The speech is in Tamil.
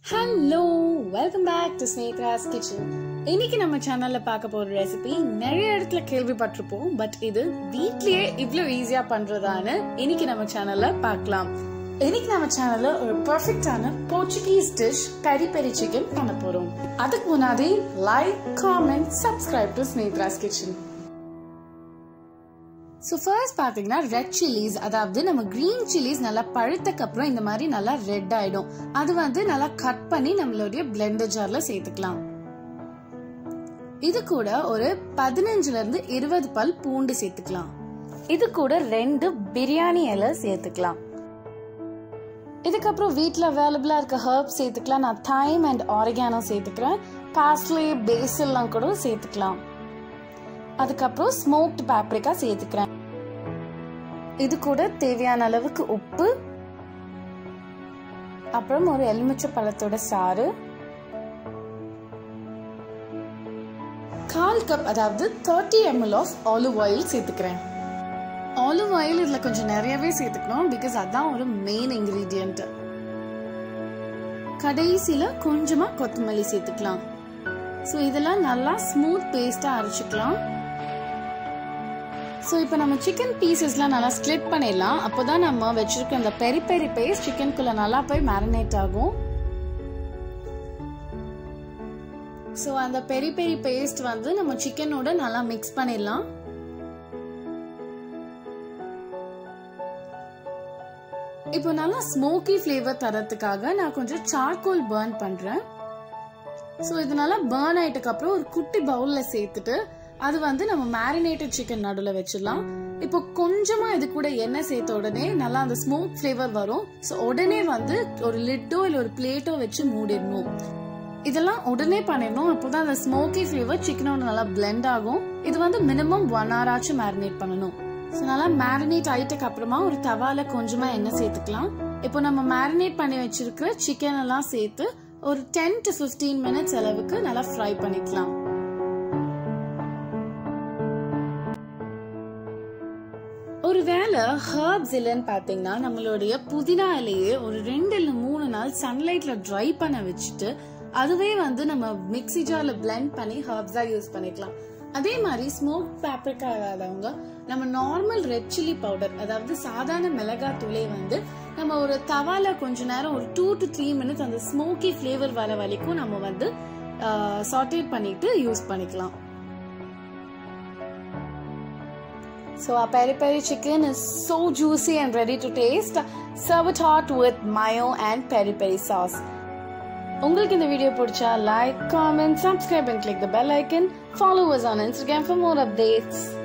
ஹலோ வெல்கம் பேக் டு ஸ்னேக்ராஸ் கிச்சன் இன்னைக்கு நம்ம சேனல்ல பார்க்க போற ரெசிபி நிறைய இடத்துல கேள்விப்பட்டிருப்போம் பட் இது வீட்லயே இவ்வளவு ஈஸியா பண்றதான்னு இன்னைக்கு நம்ம சேனல்ல பார்க்கலாம் இன்னைக்கு நம்ம சேனல்ல ஒரு பெர்ஃபெக்டான Portuguese dish peri peri chicken பண்ண போறோம் அதுக்கு முன்னாடி லைக் காமெண்ட் சப்ஸ்கிரைப் டு ஸ்னேக்ராஸ் கிச்சன் ஸோ ஃபர்ஸ்ட் பார்த்தீங்கன்னா ரெட் சில்லிஸ் அதாவது நம்ம க்ரீன் சில்லிஸ் நல்லா பழுத்தக்கு அப்புறம் இந்த மாதிரி நல்லா ரெட் ஆயிடும் அது வந்து நல்லா கட் பண்ணி நம்மளுடைய பிளெண்டர் ஜார்ல சேர்த்துக்கலாம் இது கூட ஒரு பதினஞ்சுல இருந்து இருபது பல் பூண்டு சேர்த்துக்கலாம் இது கூட ரெண்டு பிரியாணி இலை சேர்த்துக்கலாம் இதுக்கப்புறம் வீட்டில் அவைலபிளாக இருக்க ஹர்ப் சேர்த்துக்கலாம் நான் தைம் அண்ட் ஆரிகானோ சேர்த்துக்கிறேன் பாஸ்லி பேசில்லாம் கூட சேர்த்துக்கலாம் அதுக்கப்புறம் ஸ்மோக்ட் பேப்ரிக்கா சேர்த்துக்கிறேன் இது கூட தேவையான அளவுக்கு உப்பு அப்புறம் ஒரு எலுமிச்சை பழத்தோட சாறு கால் கப் அதாவது thirty ML of olive oil சேர்த்துக்கிறேன் ஆலிவ் ஆயில் இதுல கொஞ்சம் நிறையவே சேர்த்துக்கணும் பிகாஸ் அதான் ஒரு மெயின் இன்கிரீடியன்ட் கடைசியில கொஞ்சமா கொத்தமல்லி சேர்த்துக்கலாம் ஸோ இதெல்லாம் நல்லா ஸ்மூத் பேஸ்டா அரைச்சிக்கலாம் ஸோ இப்போ நம்ம சிக்கன் பீசஸ்லாம் நல்லா ஸ்ப்ளிட் பண்ணிடலாம் அப்போ தான் நம்ம வச்சிருக்க அந்த பெரி பெரி பேஸ்ட் சிக்கனுக்குள்ள நல்லா போய் மேரினேட் ஆகும் ஸோ அந்த பெரி பெரி பேஸ்ட் வந்து நம்ம சிக்கனோட நல்லா மிக்ஸ் பண்ணிடலாம் இப்போ நல்லா ஸ்மோக்கி ஃப்ளேவர் தரத்துக்காக நான் கொஞ்சம் சார்கோல் பர்ன் பண்றேன் ஸோ இது நல்லா பர்ன் ஆயிட்டதுக்கு அப்புறம் ஒரு குட்டி பவுல்ல சேர்த்துட்டு அது வந்து நம்ம மேரினேட்டட் சிக்கன் நடுவில் வச்சிடலாம் இப்போ கொஞ்சமா இது கூட எண்ணெய் சேர்த்த உடனே நல்லா அந்த ஸ்மோக் ஃப்ளேவர் வரும் ஸோ உடனே வந்து ஒரு லிட்டோ இல்லை ஒரு பிளேட்டோ வச்சு மூடிடணும் இதெல்லாம் உடனே பண்ணிடணும் அப்போதான் அந்த ஸ்மோக்கி ஃப்ளேவர் சிக்கனோட நல்லா பிளெண்ட் ஆகும் இது வந்து மினிமம் ஒன் ஹவர் ஆச்சும் மேரினேட் பண்ணணும் ஸோ நல்லா மேரினேட் ஆயிட்டக்கு அப்புறமா ஒரு தவால கொஞ்சமா எண்ணெய் சேர்த்துக்கலாம் இப்போ நம்ம மேரினேட் பண்ணி வச்சிருக்கிற சிக்கன் எல்லாம் சேர்த்து ஒரு டென் டு ஃபிஃப்டீன் மினிட்ஸ் அளவுக்கு நல்லா ஃப்ரை பண்ணிக்கலாம் ஒருவேளை ஹர்ப்ஸ் இல்லைன்னு பார்த்தீங்கன்னா நம்மளுடைய புதினா இலையே ஒரு ரெண்டு இல்லை மூணு நாள் சன்லைட்ல ட்ரை பண்ண வச்சுட்டு அதுவே வந்து நம்ம மிக்சி ஜார்ல பிளெண்ட் பண்ணி ஹர்ப்ஸா யூஸ் பண்ணிக்கலாம் அதே மாதிரி ஸ்மோக் பேப்ரிக்கா இல்லாதவங்க நம்ம நார்மல் ரெட் சில்லி பவுடர் அதாவது சாதாரண மிளகாய் தூளே வந்து நம்ம ஒரு தவால கொஞ்ச நேரம் ஒரு டூ டு த்ரீ மினிட்ஸ் அந்த ஸ்மோக்கி ஃப்ளேவர் வர வரைக்கும் நம்ம வந்து சாட்டேட் பண்ணிட்டு யூஸ் பண்ணிக்கலாம் So our peri peri chicken is so juicy and ready to taste. Serve it hot with mayo and peri peri sauce. உங்களுக்கு இந்த வீடியோ பிடிச்சா like comment subscribe and click the bell icon follow us on Instagram for more updates